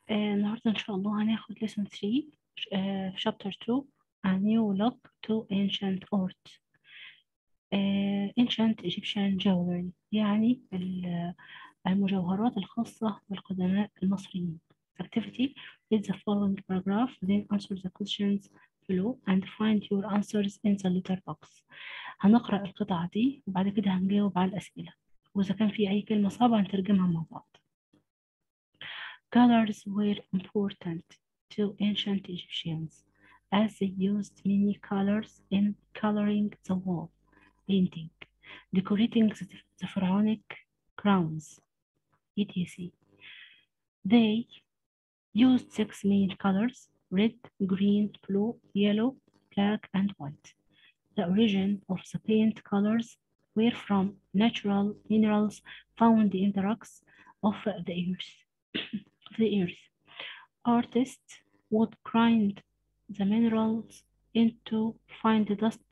آه، النهاردة إن شاء الله هناخد lesson 3 آه، في chapter 2 A new look to ancient art آه، ancient Egyptian jewelry يعني ال- المجوهرات الخاصة بالقدماء المصريين activity read the following paragraph then answer the questions below and find your answers in the letter box هنقرأ القطعة دي وبعد كده هنجاوب على الأسئلة وإذا كان في أي كلمة صعبة هنترجمها مع بعض Colors were important to ancient Egyptians as they used many colors in coloring the wall, painting, decorating the, the pharaonic crowns, etc. They used six main colors red, green, blue, yellow, black, and white. The origin of the paint colors were from natural minerals found in the rocks of the earth. of the earth. Artists would grind the minerals into fine dust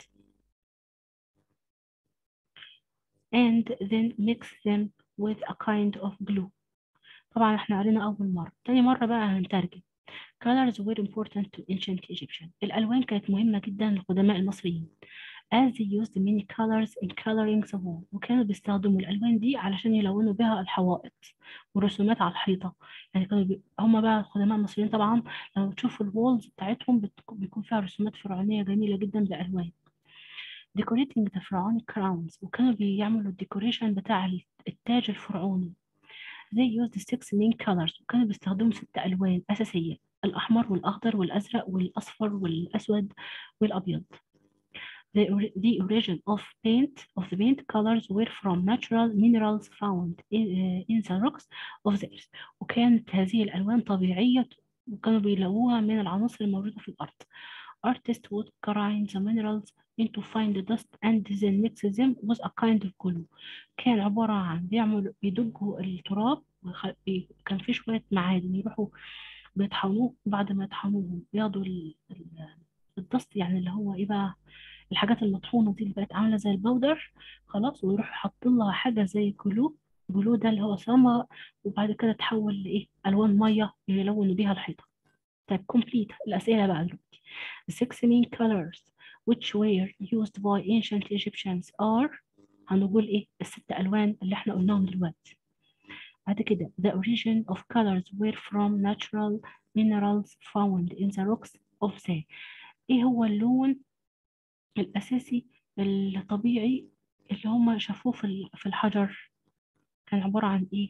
and then mix them with a kind of glue. طبعا احنا قرينا أول مرة تاني مرة بقى هنترجم Colors were important to ancient Egyptian الألوان كانت مهمة جدا للقدماء المصريين as they used many colors in coloring the wall وكانوا بيستخدموا الألوان دي علشان يلونوا بها الحوائط ورسومات على الحيطة يعني كانوا بي... هم بقى القدماء المصريين طبعا لو تشوفوا الوولز بتاعتهم بت... بيكون فيها رسومات فرعونية جميلة جدا بألوان decorating the pharaonic crowns وكانوا بيعملوا الديكوريشن بتاع التاج الفرعوني they used six main colors وكانوا بيستخدموا ست ألوان أساسية الأحمر والأخضر والأزرق والأصفر والأسود والأبيض The, ori- the origin of paint of the paint colors were from natural minerals found in, uh, in the rocks of the earth وكانت هذه الألوان طبيعية وكانوا بيلاقوها من العناصر الموجودة في الأرض Artists would grind the minerals into fine dust and then mix them with a kind of glue كان عبارة عن بيعملوا بيدجوا التراب وخ- بي- كان في شوية معادن يروحوا بيطحنوه بعد ما يطحنوهم بياخدوا ال- ال- الدست يعني اللي هو ايه بقى الحاجات المطحونة دي اللي بقت عاملة زي البودر خلاص ويروحوا حاطين لها حاجة زي جلو جلو ده اللي هو سما وبعد كده تحول لإيه ألوان مية يلونوا بيها الحيطة طيب complete الأسئلة بقى دلوقتي The six main colors which were used by ancient Egyptians are هنقول إيه الست ألوان اللي إحنا قلناهم دلوقتي بعد كده the origin of colors were from natural minerals found in the rocks of the إيه هو اللون الأساسي الطبيعي اللي هم شافوه في ال- في الحجر كان عبارة عن إيه؟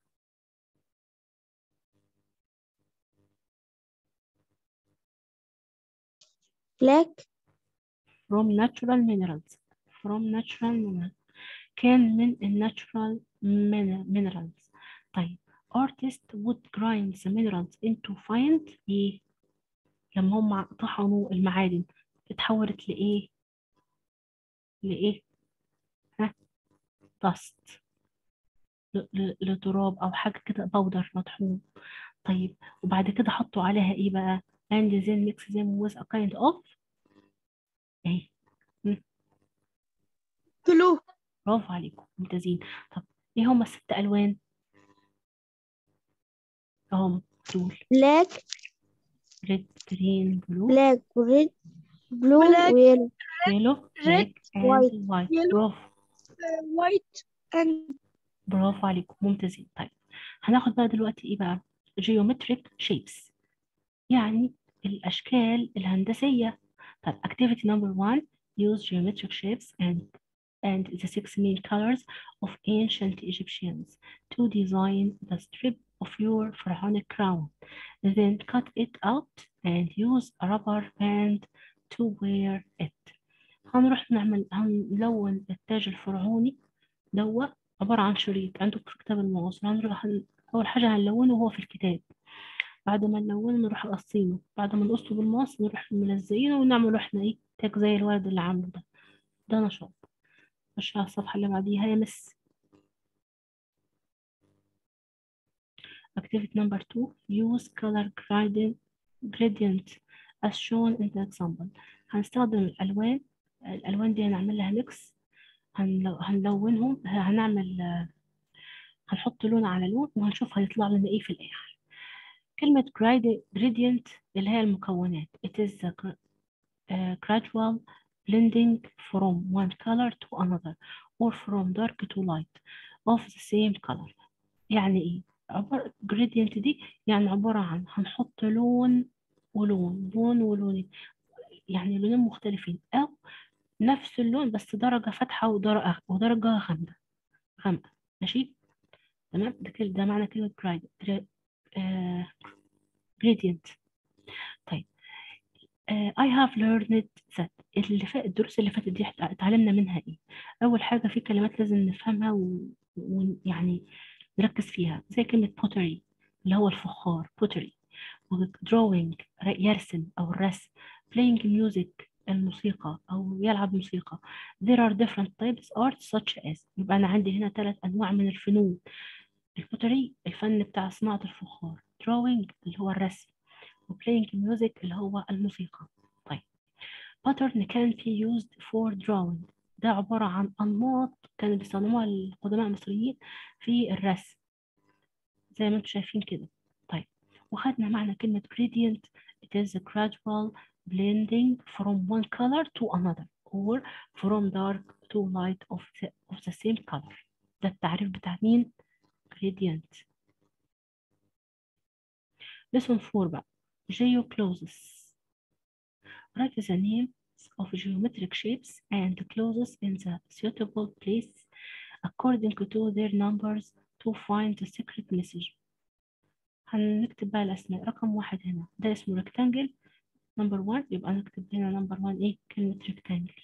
black from natural minerals from natural minerals كان من ال natural min- minerals طيب artists would grind the minerals into fine إيه؟ لما هم طحنوا المعادن اتحولت لإيه؟ لإيه؟ ها؟ dust ل- ل- لتراب أو حاجة كده بودر مطحون طيب وبعد كده حطوا عليها إيه بقى؟ and then mix them with a kind of إيه؟ blue برافو عليكم ممتازين طب ايه هما الست الوان اهم دول black ريد جرين بلو black red blue Black, يلو ويلو بلاك white, اند وايت yellow. برافو uh, white and برافو عليكم ممتازين طيب هناخد بقى دلوقتي ايه بقى geometric shapes يعني الاشكال الهندسيه طيب activity number one use geometric shapes and and the six main colors of ancient Egyptians to design the strip of your pharaonic crown. Then cut it out and use a rubber band to wear it. هنروح نعمل هنلون التاج الفرعوني دوا عبارة عن شريط عندك في كتاب المواصل هنروح هن... أول حاجة هنلونه وهو في الكتاب بعد ما نلونه نروح قصينه بعد ما نقصه بالمقص نروح ملزقينه ونعمله احنا ايه تاج زي الورد اللي عامله ده ده نشاط خش على الصفحة اللي بعديها يا مس activity number two use color gradient gradient as shown in the example هنستخدم الألوان الألوان دي هنعمل لها ميكس هنلو... هنلونهم هنعمل آه، هنحط لون على لون وهنشوف هيطلع لنا ايه في الآخر كلمة gradi- gradient اللي هي المكونات it is the gra- uh, gradual blending from one color to another or from dark to light of the same color يعني ايه عبارة gradient دي يعني عبارة عن هنحط لون ولون لون ولون يعني لونين مختلفين او نفس اللون بس درجة فاتحة ودرجة ودرجة غامقة غامقة ماشي تمام ده كده ده معنى كلمة gradient gra- آه، gradient طيب آه، I have learned that اللي فات الدروس اللي فاتت دي إحنا اتعلمنا منها ايه اول حاجة في كلمات لازم نفهمها ويعني نركز فيها زي كلمة pottery اللي هو الفخار pottery و drawing ر- يرسم او الرسم playing music الموسيقى او يلعب موسيقى there are different types art such as يبقى انا عندي هنا ثلاث انواع من الفنون البوتري الفن بتاع صناعة الفخار drawing اللي هو الرسم و playing music اللي هو الموسيقى طيب pattern can be used for drawing ده عبارة عن أنماط كانوا بيستخدموها القدماء المصريين في الرسم زي ما انتم شايفين كده طيب وخدنا معنى كلمة gradient it is a gradual blending from one color to another or from dark to light of the, of the same color ده التعريف بتاع مين gradient lesson 4 بقى geocloses write the names of geometric shapes and closes in the suitable place according to their numbers to find the secret message هنكتب بقى الأسماء رقم واحد هنا ده اسمه rectangle نمبر 1 يبقى نكتب هنا نمبر 1 ايه كلمة rectangle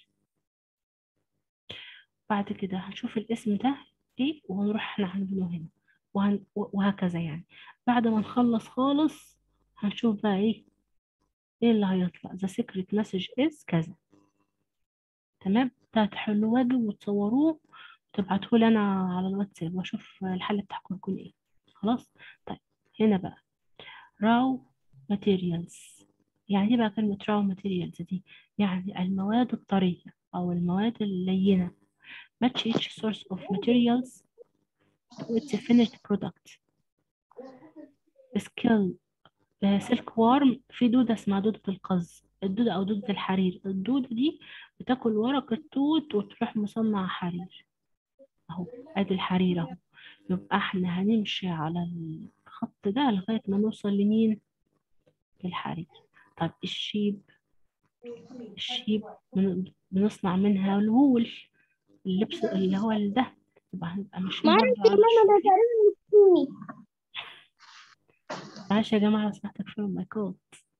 بعد كده هنشوف الاسم ده ايه وهنروح احنا عاملينه هنا وهن... وهكذا يعني بعد ما نخلص خالص هنشوف بقى ايه ايه اللي هيطلع the secret message is كذا تمام ده هتحلوا واجب وتصوروه وتبعتوه لي انا على الواتساب واشوف الحل بتاعكم يكون ايه خلاص طيب هنا بقى raw materials يعني ايه بقى كلمة raw materials دي يعني المواد الطرية أو المواد اللينة match each source of materials with the finished product skill سلك وارم في دودة اسمها دودة القز الدودة أو دودة الحرير الدودة دي بتاكل ورق التوت وتروح مصنع حرير أهو أدي الحرير أهو يبقى احنا هنمشي على الخط ده لغاية ما نوصل لمين للحرير طب الشيب الشيب بن- بنصنع منها الوول اللبس اللي هو ده يبقى هنبقى ماشيين معرفش برضه يا على ماما ده الشيب تقريبا مستني معلش يا جماعة لو سمحتك في المايكات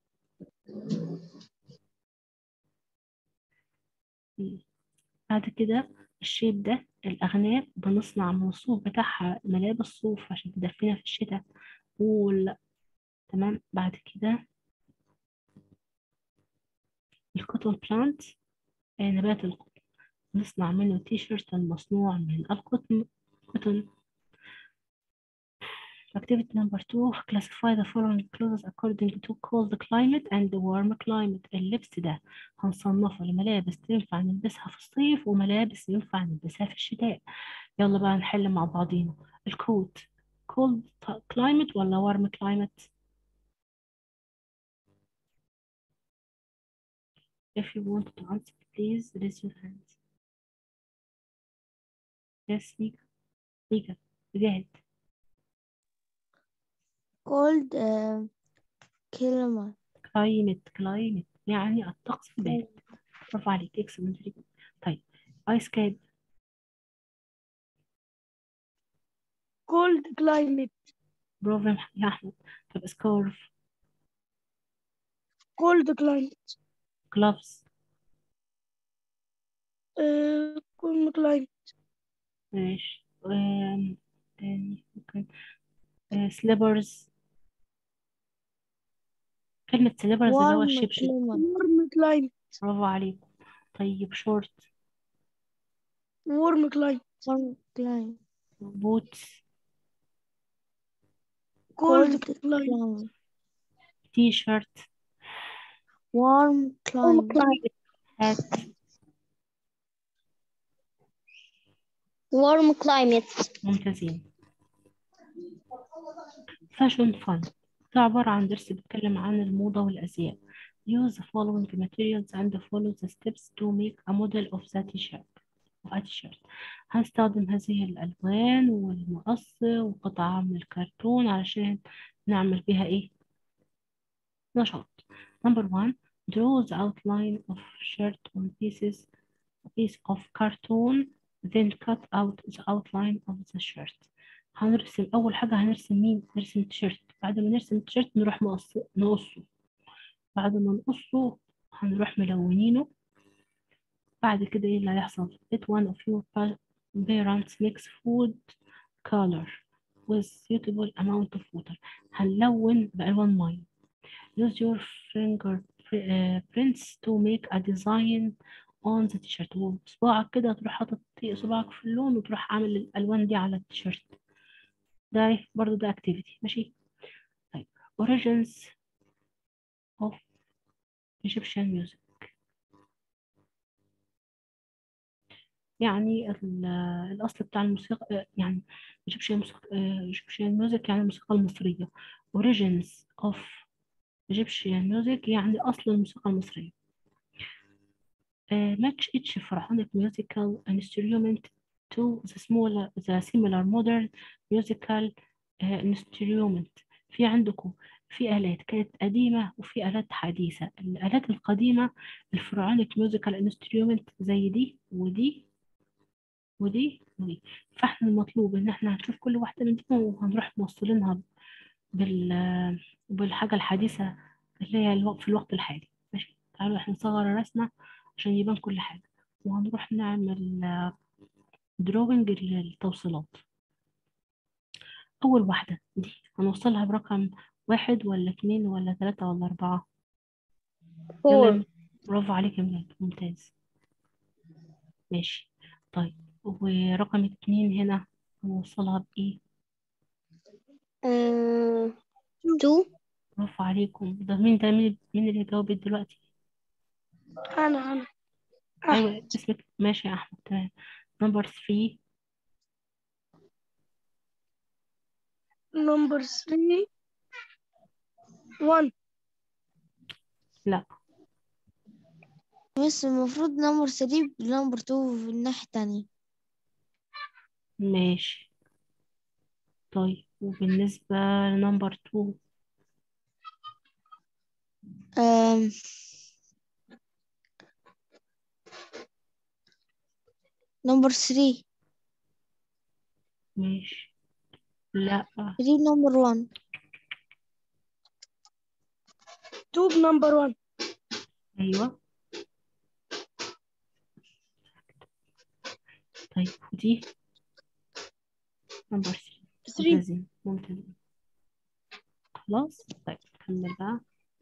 بعد كده الشيب ده الأغنام بنصنع من الصوف بتاعها ملابس صوف عشان تدفينا في الشتاء وول تمام بعد كده الكوتون بلانت آه، نبات القطن نصنع منه تي شيرت المصنوع من القطن قطن Activity number two classify the following clothes according to cold climate and warm climate اللبس ده هنصنفه لملابس تنفع نلبسها في الصيف وملابس ينفع نلبسها في الشتاء يلا بقى نحل مع بعضينا الكوت cold climate ولا warm climate if you want to answer please raise your hand yes ميكا ميكا جاهد cold uh, كلمة climate climate يعني الطقس البارد برافو عليك excellent very good طيب ice cap cold climate برافو يا مح- يا أحمد طب scarf cold climate gloves uh, cold climate ماشي um, تاني ممكن uh, slippers كلمة slippers اللي هو warm الشبشب كلمة warm climate برافو عليكم طيب short warm climate warm climate boots cold cold climate climate t-shirt warm climate hat warm climate ممتازين fashion fun ده عبارة عن درس بيتكلم عن الموضة والأزياء use the following materials and follow the steps to make a model of the t-shirt of a t-shirt هنستخدم هذه الألوان والمقص وقطعة من الكرتون علشان نعمل بيها إيه نشاط number one draw the outline of shirt on pieces a piece of cartoon then cut out the outline of the shirt هنرسم أول حاجة هنرسم مين؟ نرسم تيشيرت بعد ما نرسم التيشيرت نروح نقص نقصه بعد ما نقصه هنروح ملونينه بعد كده ايه اللي هيحصل let one of your pa- parents mix food color with suitable amount of water هنلون بألوان مية use your finger uh, prints to make a design on the t-shirt وصباعك كده تروح حاطط صباعك في اللون وتروح عامل الألوان دي على التيشيرت ده إيه؟ برضو ده activity ماشي طيب origins of Egyptian music يعني ال- الأصل بتاع الموسيقى يعني Egyptian music آه، Egyptian music يعني الموسيقى المصرية origins of Egyptian music يعني أصل الموسيقى المصرية آه، match each pharaonic musical instrument to the smaller the similar modern musical آه، instrument في عندكم في آلات كانت قديمة وفي آلات حديثة الآلات القديمة الفرعونيك ميوزيكال انسترومنت زي دي ودي ودي ودي فاحنا المطلوب ان احنا هنشوف كل واحدة من دي وهنروح موصلينها بال بالحاجة الحديثة اللي هي الوقت في الوقت الحالي ماشي تعالوا احنا نصغر الرسمة عشان يبان كل حاجة وهنروح نعمل دروينج للتوصيلات أول واحدة دي هنوصلها برقم واحد ولا اتنين ولا تلاتة ولا أربعة يلا يا Four. م- برافو عليك يا ميلاد ممتاز ماشي طيب ورقم اتنين هنا هنوصلها بإيه Uh, two. برافو عليكم ده مين ده مين مين اللي جاوب دلوقتي أنا أنا أيوة أحمد اسمك ماشي يا أحمد تمام نمبر 3 number three one لا بس المفروض نمبر 3 نمبر 2 في الناحية التانية ماشي طيب وبالنسبة لنمبر 2 um, نمبر 3 ماشي لا 3 نمبر 1 two number one أيوة طيب ودي نمبر 3 three ممتازين ممتازين خلاص طيب نكمل بقى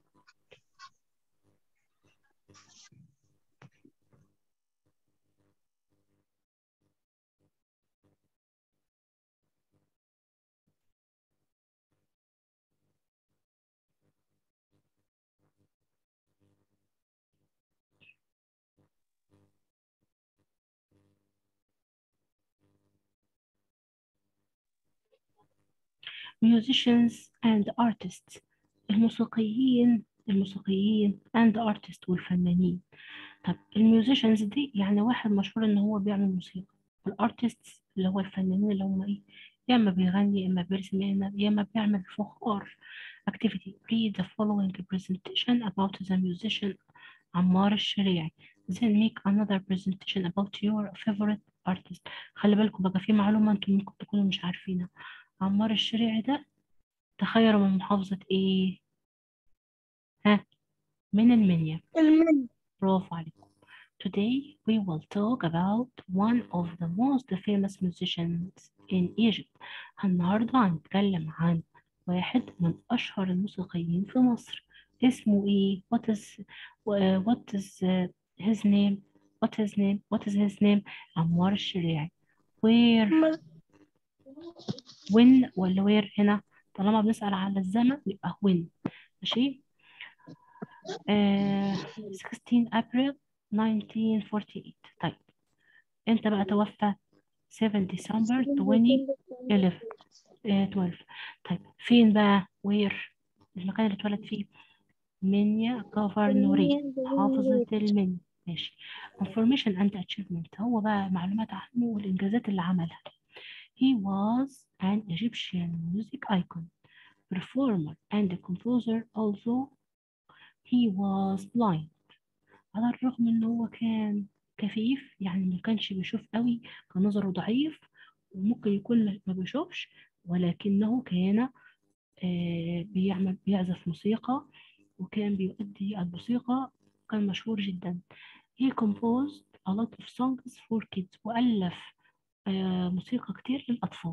musicians and artists الموسيقيين الموسيقيين and artists والفنانين طب الميوزيشنز دي يعني واحد مشهور ان هو بيعمل موسيقى والارتستس اللي هو الفنانين اللي هم ايه يا اما بيغني يا اما بيرسم يا اما يا اما بيعمل فخار activity read the following presentation about the musician عمار الشريعي then make another presentation about your favorite artist خلي بالكم بقى في معلومة انتم ممكن تكونوا مش عارفينها عمار الشريعي ده تخيلوا من محافظة ايه ها من المنيا المن برافو عليكم Today we will talk about one of the most famous musicians in Egypt. النهاردة هنتكلم عن واحد من أشهر الموسيقيين في مصر. اسمه إيه؟ What is uh, what is uh, his name? What his name? What is his name? عمار الشريعي. Where م- when ولا where هنا؟ طالما بنسأل على الزمن يبقى when. ماشي؟ آه 16 أبريل 1948 طيب امتى بقى توفى 7 ديسمبر 2011 آه 12 طيب فين بقى وير المكان اللي اتولد فيه منيا جوفرنوري محافظة المنيا ماشي information and achievement هو بقى معلومات عنه والإنجازات اللي عملها he was an Egyptian music icon performer and composer although he was blind على الرغم ان هو كان كفيف يعني ما كانش بيشوف قوي كان نظره ضعيف وممكن يكون ما ما بيشوفش ولكنه كان آه، بيعمل بيعزف موسيقى وكان بيؤدي الموسيقى كان مشهور جدا he composed a lot of songs for kids وألف آه، موسيقى كتير للأطفال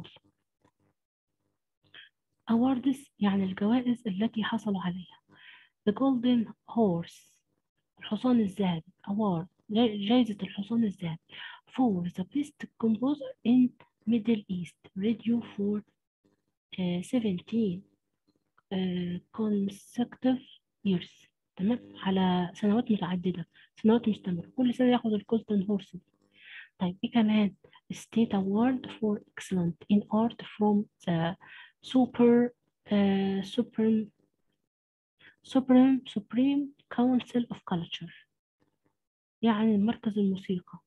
awards يعني الجوائز التي حصلوا عليها the golden horse الحصان الذهبي award جاي- جايزة الحصان الذهبي for the best composer in Middle East radio for uh, 17 uh, consecutive years تمام على سنوات متعددة سنوات مستمرة كل سنة ياخد الجولدن هورس دي طيب ايه كمان state award for excellent in art from the super uh, supreme supreme supreme council of culture يعني مركز الموسيقى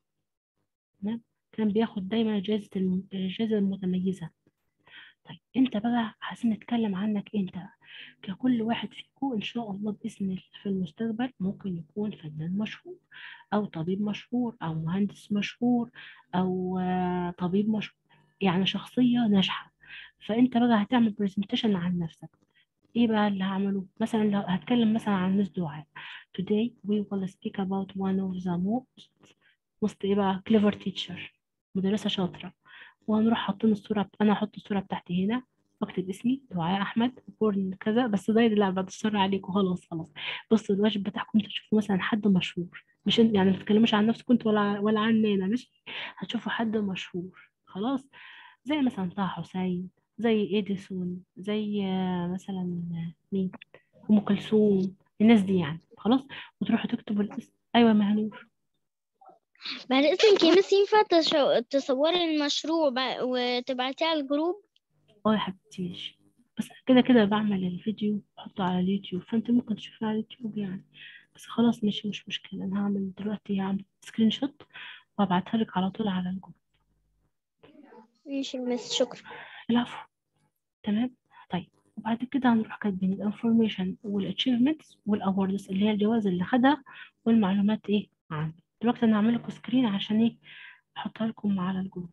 تمام كان بياخد دايما جائزة الم- الجائزة المتميزة طيب انت بقى عايزين نتكلم عنك انت ككل واحد فيكم ان شاء الله باذن الله في المستقبل ممكن يكون فنان مشهور او طبيب مشهور او مهندس مشهور او آه، طبيب مشهور يعني شخصيه ناجحه فانت بقى هتعمل برزنتيشن عن نفسك ايه بقى اللي هعمله مثلا لو هتكلم مثلا عن مس دعاء today we will speak about one of the most most ايه بقى clever teacher مدرسه شاطره وهنروح حاطين الصورة أنا هحط الصورة بتاعتي هنا واكتب اسمي دعاء أحمد بورن كذا بس ده لا بعد الشر عليكم خلاص خلاص بصوا الواجب بتاعكم انتوا تشوفوا مثلا حد مشهور مش انت يعني ما تتكلموش عن نفسكم انتوا ولا ولا عننا ماشي هتشوفوا حد مشهور خلاص زي مثلا طه حسين زي إديسون زي آه، مثلا آه، مين أم كلثوم الناس دي يعني خلاص وتروحوا تكتبوا الاسم أيوة مهنور بعد إذنك يا مس ينفع تشو- تصوري المشروع بع- وتبعتيه على الجروب اه يا حبيبتي ماشي بس كده كده بعمل الفيديو بحطه على اليوتيوب فانت ممكن تشوفيه على اليوتيوب يعني بس خلاص ماشي مش مشكلة انا هعمل دلوقتي هعمل سكرين شوت وابعتها لك على طول على الجروب ماشي يا مس شكرا العفو تمام طيب وبعد كده هنروح كاتبين الانفورميشن والاتشيفمنتس والاوردز اللي هي الجوائز اللي خدها والمعلومات ايه عنه دلوقتي انا هعمل لكم سكرين عشان ايه احطها لكم على الجروب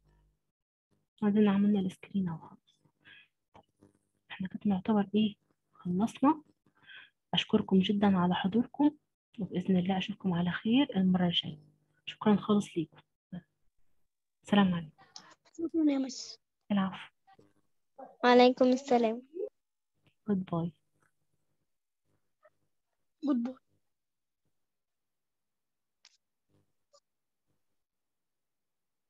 بعدين عملنا السكرين اهو خلاص احنا كده نعتبر ايه خلصنا أشكركم جدا على حضوركم وبإذن الله أشوفكم على خير المرة الجاية شكرا خالص ليكم سلام عليكم شكرا يا مس العفو وعليكم السلام جود باي جود باي